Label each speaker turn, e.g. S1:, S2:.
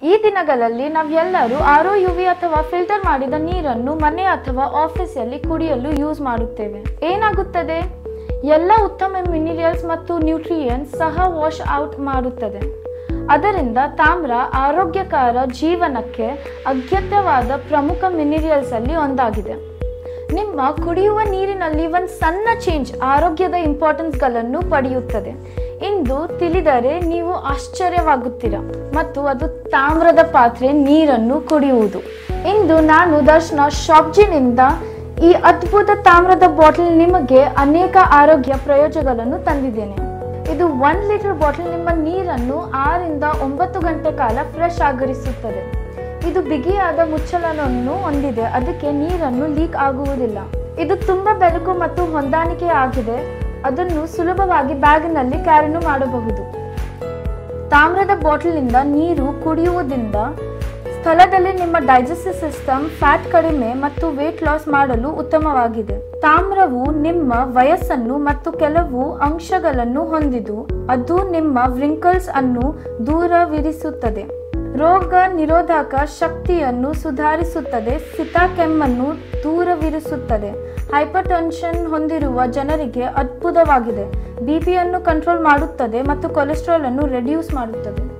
S1: ಈ ದಿನಗಳಲ್ಲಿ ನಾವೆಲ್ಲರೂ ಆರ್ ಒ ಯು ವಿ ಅಥವಾ ಫಿಲ್ಟರ್ ಮಾಡಿದ ನೀರನ್ನು ಮನೆ ಅಥವಾ ಆಫೀಸಲ್ಲಿ ಕುಡಿಯಲು ಯೂಸ್ ಮಾಡುತ್ತೇವೆ ಏನಾಗುತ್ತದೆ ಎಲ್ಲ ಉತ್ತಮ ಮಿನಿರಲ್ಸ್ ಮತ್ತು ನ್ಯೂಟ್ರಿಯೆಂಟ್ಸ್ ಸಹ ವಾಶ್ ಔಟ್ ಮಾಡುತ್ತದೆ ಅದರಿಂದ ತಾಮ್ರ ಆರೋಗ್ಯಕರ ಜೀವನಕ್ಕೆ ಅಗತ್ಯವಾದ ಪ್ರಮುಖ ಮಿನಿರಲ್ಸ್ ಅಲ್ಲಿ ಒಂದಾಗಿದೆ ನಿಮ್ಮ ಕುಡಿಯುವ ನೀರಿನಲ್ಲಿ ಒಂದು ಸಣ್ಣ ಚೇಂಜ್ ಆರೋಗ್ಯದ ಇಂಪಾರ್ಟೆನ್ಸ್ಗಳನ್ನು ಪಡೆಯುತ್ತದೆ ಇಂದು ತಿಳಿದರೆ ನೀವು ಆಶ್ಚರ್ಯವಾಗುತ್ತೀರ ಮತ್ತು ಅದು ತಾಮ್ರದ ಪಾತ್ರೆ ನೀರನ್ನು ಕುಡಿಯುವುದು ಇಂದು ನಾನು ದರ್ಶನ ಶಾಪ್ಜಿನಿಂದ ಈ ಅದ್ಭುತ ತಾಮ್ರದ ಬಾಟಲ್ ನಿಮಗೆ ಅನೇಕ ಆರೋಗ್ಯ ಪ್ರಯೋಜನಗಳನ್ನು ತಂದಿದ್ದೇನೆ ಇದು ಒನ್ ಲೀಟರ್ ಬಾಟಲ್ ನಿಮ್ಮ ನೀರನ್ನು ಆರಿಂದ ಒಂಬತ್ತು ಗಂಟೆ ಕಾಲ ಫ್ರೆಶ್ ಆಗಿರಿಸುತ್ತದೆ ಇದು ಬಿಗಿಯಾದ ಮುಚ್ಚಳವನ್ನು ಹೊಂದಿದೆ ಅದಕ್ಕೆ ನೀರನ್ನು ಲೀಕ್ ಆಗುವುದಿಲ್ಲ ಇದು ತುಂಬಾ ಬೆಳಕು ಮತ್ತು ಹೊಂದಾಣಿಕೆ ಆಗಿದೆ ಅದನ್ನು ಸುಲಭವಾಗಿ ಬ್ಯಾಗ್ನಲ್ಲಿ ಕ್ಯಾರಿನು ಮಾಡಬಹುದು ತಾಮ್ರದ ಬಾಟಲ್ನಿಂದ ನೀರು ಕುಡಿಯುವುದರಿಂದ ಸ್ಥಳದಲ್ಲಿ ನಿಮ್ಮ ಡೈಜೆಸ್ಟಿವ್ ಸಿಸ್ಟಮ್ ಫ್ಯಾಟ್ ಕಡಿಮೆ ಮತ್ತು ವೇಟ್ ಲಾಸ್ ಮಾಡಲು ಉತ್ತಮವಾಗಿದೆ ತಾಮ್ರವು ನಿಮ್ಮ ವಯಸ್ಸನ್ನು ಮತ್ತು ಕೆಲವು ಅಂಶಗಳನ್ನು ಹೊಂದಿದ್ದು ಅದು ನಿಮ್ಮ ವ್ರಿಂಕಲ್ಸ್ ಅನ್ನು ದೂರವಿರಿಸುತ್ತದೆ ರೋಗ ನಿರೋಧಕ ಶಕ್ತಿಯನ್ನು ಸುಧಾರಿಸುತ್ತದೆ ಸಿತ ಕೆಮ್ಮನ್ನು ದೂರವಿರಿಸುತ್ತದೆ ಹೈಪರ್ ಟೆನ್ಷನ್ ಹೊಂದಿರುವ ಜನರಿಗೆ ಅದ್ಭುತವಾಗಿದೆ ಬಿಪಿಯನ್ನು ಕಂಟ್ರೋಲ್ ಮಾಡುತ್ತದೆ ಮತ್ತು ಕೊಲೆಸ್ಟ್ರಾಲ್ ಅನ್ನು ರೆಡ್ಯೂಸ್ ಮಾಡುತ್ತದೆ